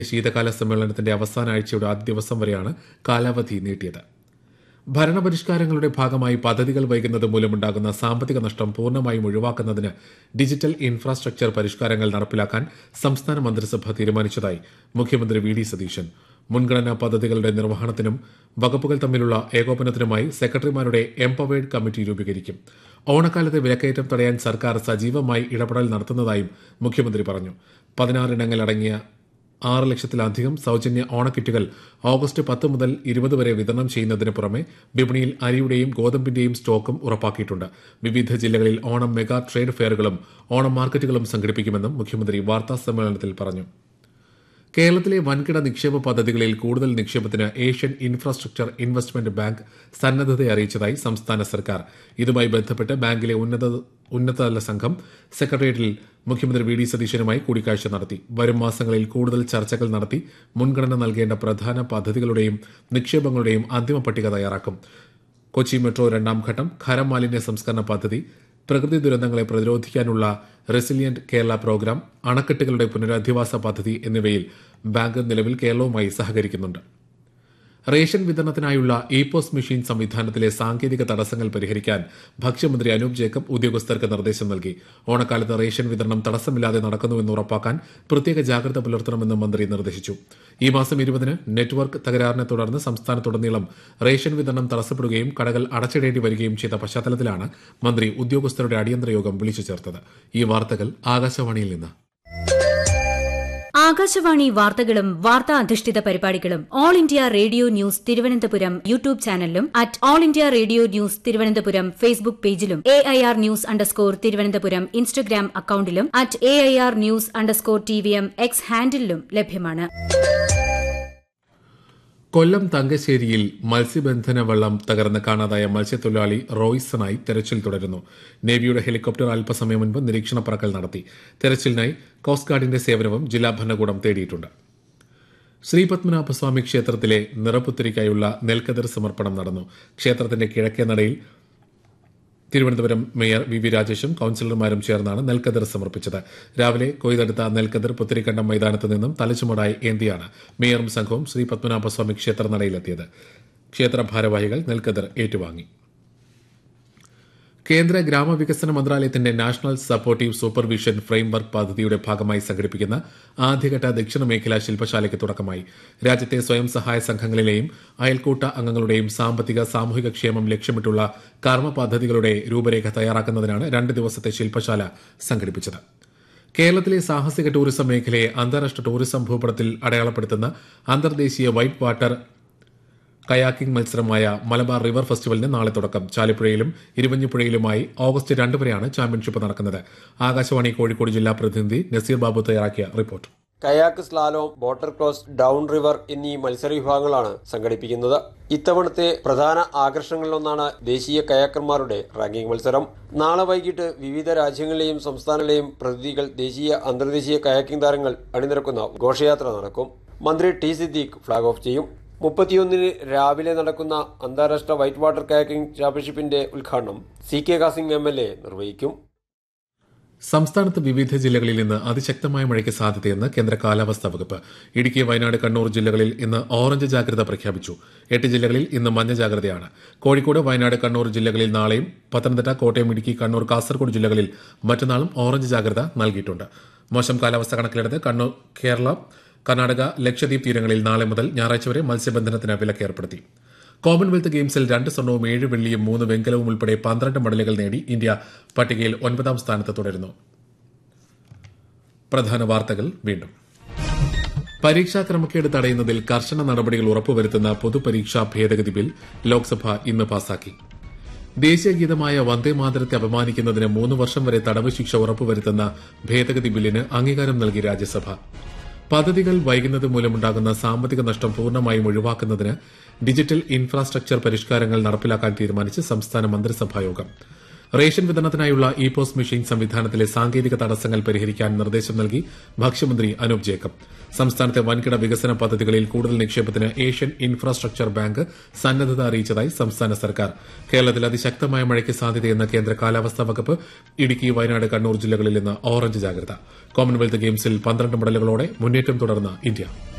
ശീതകാല സമ്മേളനത്തിന്റെ അവസാന ആഴ്ചയുടെ ആദ്യ ദിവസം വരെയാണ് കാലാവധി നീട്ടിയത് ഭരണപരിഷ്കാരങ്ങളുടെ ഭാഗമായി പദ്ധതികൾ വൈകുന്നത് മൂലമുണ്ടാകുന്ന സാമ്പത്തിക നഷ്ടം പൂർണ്ണമായും ഒഴിവാക്കുന്നതിന് ഡിജിറ്റൽ ഇൻഫ്രാസ്ട്രക്ചർ പരിഷ്കാരങ്ങൾ നടപ്പിലാക്കാൻ സംസ്ഥാന മന്ത്രിസഭ തീരുമാനിച്ചതായി മുഖ്യമന്ത്രി വി ഡി സതീശൻ മുൻഗണനാ പദ്ധതികളുടെ നിർവഹണത്തിനും വകുപ്പുകൾ തമ്മിലുള്ള ഏകോപനത്തിനുമായി സെക്രട്ടറിമാരുടെ എംപവേർഡ് കമ്മിറ്റി രൂപീകരിക്കും ഓണക്കാലത്തെ വിലക്കയറ്റം തടയാൻ സർക്കാർ സജീവമായി ഇടപെടൽ നടത്തുന്നതായും മുഖ്യമന്ത്രി പറഞ്ഞു പതിനാറിനങ്ങളടങ്ങിയ ആറ് ലക്ഷത്തിലധികം സൌജന്യ ഓണക്കിറ്റുകൾ ഓഗസ്റ്റ് പത്ത് മുതൽ ഇരുപത് വരെ വിതരണം ചെയ്യുന്നതിന് പുറമെ വിപണിയിൽ അരിയുടെയും ഗോതമ്പിന്റെയും സ്റ്റോക്കും ഉറപ്പാക്കിയിട്ടുണ്ട് വിവിധ ജില്ലകളിൽ ഓണം മെഗാ ട്രേഡ് ഫെയറുകളും ഓണം മാർക്കറ്റുകളും സംഘടിപ്പിക്കുമെന്നും മുഖ്യമന്ത്രി വാർത്താ സമ്മേളനത്തിൽ പറഞ്ഞു കേരളത്തിലെ വൻകിട നിക്ഷേപ പദ്ധതികളിൽ കൂടുതൽ നിക്ഷേപത്തിന് ഏഷ്യൻ ഇൻഫ്രാസ്ട്രക്ചർ ഇൻവെസ്റ്റ്മെന്റ് ബാങ്ക് സന്നദ്ധത അറിയിച്ചതായി സംസ്ഥാന സർക്കാർ ഇതുമായി ബന്ധപ്പെട്ട് ബാങ്കിലെ ഉന്നത ഉന്നതതല സംഘം സെക്രട്ടേറിയറ്റിൽ മുഖ്യമന്ത്രി വി ഡി സതീശനുമായി കൂടിക്കാഴ്ച നടത്തി വരും മാസങ്ങളിൽ കൂടുതൽ ചർച്ചകൾ നടത്തി മുൻഗണന നൽകേണ്ട പ്രധാന പദ്ധതികളുടെയും നിക്ഷേപങ്ങളുടെയും അന്തിമ പട്ടിക തയ്യാറാക്കും കൊച്ചി മെട്രോ രണ്ടാം ഘട്ടം ഖരമാലിന്യ സംസ്കരണ പദ്ധതി പ്രകൃതി ദുരന്തങ്ങളെ പ്രതിരോധിക്കാനുള്ള റെസിലിയന്റ് കേരള പ്രോഗ്രാം അണക്കെട്ടുകളുടെ പുനരധിവാസ പദ്ധതി എന്നിവയിൽ ബാങ്ക് നിലവിൽ കേരളവുമായി സഹകരിക്കുന്നുണ്ട് റേഷൻ വിതരണത്തിനായുള്ള ഇ പോസ് മെഷീൻ സംവിധാനത്തിലെ സാങ്കേതിക തടസ്സങ്ങൾ പരിഹരിക്കാൻ ഭക്ഷ്യമന്ത്രി അനൂപ് ജേക്കബ് ഉദ്യോഗസ്ഥർക്ക് നിർദ്ദേശം നൽകി ഓണക്കാലത്ത് റേഷൻ വിതരണം തടസ്സമില്ലാതെ നടക്കുന്നുവെന്ന് ഉറപ്പാക്കാൻ പ്രത്യേക ജാഗ്രത പുലർത്തണമെന്ന് മന്ത്രി നിർദ്ദേശിച്ചു ഈ മാസം ഇരുപതിന് നെറ്റ്വർക്ക് തകരാറിനെ തുടർന്ന് സംസ്ഥാനത്തുടനീളം റേഷൻ വിതരണം തടസ്സപ്പെടുകയും കടകൾ അടച്ചിടേണ്ടി വരികയും ചെയ്ത പശ്ചാത്തലത്തിലാണ് മന്ത്രി ഉദ്യോഗസ്ഥരുടെ അടിയന്തര യോഗം വിളിച്ചു ചേർത്തത് ഈ വാർത്തകൾ ആകാശവാണിയിൽ നിന്ന് ആകാശവാണി വാർത്തകളും വാർത്താ അധിഷ്ഠിത പരിപാടികളും all India radio news Thiruvananthapuram YouTube ചാനലിലും at all India radio news Thiruvananthapuram Facebook പേജിലും A I R news underscore Thiruvananthapuram Instagram അക്കൌണ്ടിലും at A I R news underscore T V M X ഹാൻഡിലും ലഭ്യമാണ് കൊല്ലം തങ്കശ്ശേരിയിൽ മത്സ്യബന്ധന വള്ളം തകർന്ന് കാണാതായ മത്സ്യത്തൊഴിലാളി റോയ്സണായി തെരച്ചിൽ തുടരുന്നു നേവിയുടെ ഹെലികോപ്റ്റർ അല്പസമയം മുൻപ് നിരീക്ഷണ പറക്കൽ നടത്തി തെരച്ചിലിനായി കോസ്റ്റ് ഗാർഡിന്റെ സേവനവും ജില്ലാ ഭരണകൂടം തേടിയിട്ടുണ്ട് ശ്രീപത്മനാഭസ്വാമി ക്ഷേത്രത്തിലെ നിറപുത്തിരിക്കായുള്ള നെൽക്കതിർ സമർപ്പണം നടന്നു ക്ഷേത്രത്തിന്റെ കിഴക്കേ നടയിൽ തിരുവനന്തപുരം മേയർ വി വി രാജേഷും കൌൺസിലർമാരും ചേർന്നാണ് നെൽക്കതിർ സമർപ്പിച്ചത് രാവിലെ കൊയ്തെടുത്ത നെൽക്കതിർ പുത്തിരിക്കണ്ടം മൈതാനത്ത് നിന്നും തലച്ചുമടായി ഏന്തിയാണ് മേയറും സംഘവും ശ്രീ പത്മനാഭസ്വാമി ക്ഷേത്ര നടയിലെത്തിയത് ക്ഷേത്ര ഭാരവാഹികൾ നെൽക്കതിർ ഏറ്റുവാങ്ങി കേന്ദ്ര ഗ്രാമവികസന മന്ത്രാലയത്തിന്റെ നാഷണൽ സപ്പോർട്ടീവ് സൂപ്പർവിഷൻ ഫ്രെയിംവർക്ക് പദ്ധതിയുടെ ഭാഗമായി സംഘടിപ്പിക്കുന്ന ആദ്യഘട്ട ദക്ഷിണ മേഖലാ ശില്പശാലയ്ക്ക് തുടക്കമായി രാജ്യത്തെ സ്വയം സഹായ സംഘങ്ങളിലെയും അയൽക്കൂട്ട അംഗങ്ങളുടെയും സാമ്പത്തിക സാമൂഹിക ക്ഷേമം ലക്ഷ്യമിട്ടുള്ള കർമ്മ പദ്ധതികളുടെ രൂപരേഖ തയ്യാറാക്കുന്നതിനാണ് രണ്ട് ദിവസത്തെ ശില്പശാല സംഘടിപ്പിച്ചത് കേരളത്തിലെ സാഹസിക ടൂറിസം മേഖലയെ അന്താരാഷ്ട്ര ടൂറിസം ഭൂപടത്തിൽ അടയാളപ്പെടുത്തുന്ന അന്തർദേശീയ വൈറ്റ് വാട്ടർ കയാക്കിംഗ് മത്സരമായ മലബാർ റിവർ ഫെസ്റ്റിവലിന് നാളെ തുടക്കം ചാലിപ്പുഴയിലും ഇരുവഞ്ഞിപ്പുഴയിലുമായി ഓഗസ്റ്റ് രണ്ട് വരെയാണ് ചാമ്പ്യൻഷിപ്പ് നടക്കുന്നത് ആകാശവാണി കോഴിക്കോട് ജില്ലാ പ്രതിനിധി നസീർ ബാബു തയ്യാറാക്കിയ report kayak slalom boater cross down river എന്നീ മത്സര വിഭാഗങ്ങളാണ് സംഘടിപ്പിക്കുന്നത് ഇത്തവണത്തെ പ്രധാന ആകർഷണങ്ങളിലൊന്നാണ് ദേശീയ കയാക്കർമാരുടെ റാങ്കിംഗ് മത്സരം നാളെ വൈകിട്ട് വിവിധ രാജ്യങ്ങളിലെയും സംസ്ഥാനങ്ങളിലെയും പ്രതിനിധികൾ ദേശീയ അന്തർദേശീയ കയാക്കിംഗ് താരങ്ങൾ അണിനിരക്കുന്ന ഘോഷയാത്ര നടക്കും മന്ത്രി ടി സിദ്ദീഖ് ഫ്ളാഗ് ഓഫ് ചെയ്യും മുപ്പത്തിയൊന്നിന് രാവിലെ നടക്കുന്ന അന്താരാഷ്ട്ര വൈറ്റ് വാട്ടർ കയാക്കിംഗ് ചാമ്പ്യൻഷിപ്പിന്റെ ഉദ്ഘാടനം C K Kasim M L A നിർവഹിക്കും സംസ്ഥാനത്ത് വിവിധ ജില്ലകളിൽ ഇന്ന് അതിശക്തമായ മഴയ്ക്ക് സാധ്യതയെന്ന് കേന്ദ്ര കാലാവസ്ഥാ വകുപ്പ് ഇടുക്കി വയനാട് കണ്ണൂർ ജില്ലകളിൽ ഇന്ന് ഓറഞ്ച് ജാഗ്രത പ്രഖ്യാപിച്ചു എട്ട് ജില്ലകളിൽ ഇന്ന് മഞ്ഞ ജാഗ്രതയാണ് കോഴിക്കോട് വയനാട് കണ്ണൂർ ജില്ലകളിൽ നാളെയും പത്തനംതിട്ട കോട്ടയം ഇടുക്കി കണ്ണൂർ കാസർഗോഡ് ജില്ലകളിൽ മറ്റന്നാളും ഓറഞ്ച് ജാഗ്രത നൽകിയിട്ടുണ്ട് മോശം കാലാവസ്ഥ കണക്കിലെടുത്ത് കണ്ണൂർ കേരള കർണാടക ലക്ഷദ്വീപ് തീരങ്ങളിൽ നാളെ മുതൽ ഞായറാഴ്ച വരെ മത്സ്യബന്ധനത്തിന് വിലക്ക് ഏർപ്പെടുത്തി കോമൺവെൽത്ത് ഗെയിംസിൽ രണ്ട് സ്വർണവും ഏഴ് വെള്ളിയും മൂന്ന് വെങ്കലവും ഉൾപ്പെടെ പന്ത്രണ്ട് മെഡലുകൾ നേടി ഇന്ത്യ പട്ടികയിൽ ഒൻപതാം സ്ഥാനത്ത് തുടരുന്നു പ്രധാന വാർത്തകൾ വീണ്ടും പരീക്ഷാ ക്രമക്കേട് തടയുന്നതിൽ കർശന നടപടികൾ ഉറപ്പുവരുത്തുന്ന പൊതുപരീക്ഷാ ഭേദഗതി ബിൽ ലോക്സഭ ഇന്ന് പാസാക്കി ദേശീയഗീതമായ വന്ദേമാതരത്തെ അപമാനിക്കുന്നതിന് മൂന്ന് വർഷം വരെ തടവ് ശിക്ഷ ഉറപ്പുവരുത്തുന്ന ഭേദഗതി ബില്ലിന് അംഗീകാരം നൽകി രാജ്യസഭ പദ്ധതികൾ വൈകുന്നത് മൂലമുണ്ടാകുന്ന സാമ്പത്തിക നഷ്ടം പൂർണ്ണമായും ഒഴിവാക്കുന്നതിന് ഡിജിറ്റൽ ഇൻഫ്രാസ്ട്രക്ചർ പരിഷ്കാരങ്ങൾ നടപ്പിലാക്കാൻ തീരുമാനിച്ച് സംസ്ഥാന മന്ത്രിസഭായോഗം റേഷൻ വിതരണത്തിനായുള്ള ഇ പോസ്റ്റ് മെഷീൻ സംവിധാനത്തിലെ സാങ്കേതിക തടസ്സങ്ങൾ പരിഹരിക്കാൻ നിർദ്ദേശം നൽകി ഭക്ഷ്യമന്ത്രി അനൂപ് ജേക്കബ് സംസ്ഥാനത്തെ വൻകിട വികസന പദ്ധതികളിൽ കൂടുതൽ നിക്ഷേപത്തിന് ഏഷ്യൻ ഇൻഫ്രാസ്ട്രക്ചർ ബാങ്ക് സന്നദ്ധത അറിയിച്ചതായി സംസ്ഥാന സർക്കാർ കേരളത്തിൽ അതിശക്തമായ മഴയ്ക്ക് സാധ്യതയെന്ന് കേന്ദ്ര കാലാവസ്ഥാ വകുപ്പ് ഇടുക്കി വയനാട് കണ്ണൂർ ജില്ലകളിൽ ഇന്ന് ഓറഞ്ച് ജാഗ്രത കോമൺവെൽത്ത് ഗെയിംസിൽ പന്ത്രണ്ട് മെഡലുകളോടെ മുന്നേറ്റം തുടർന്ന ഇന്ത്യ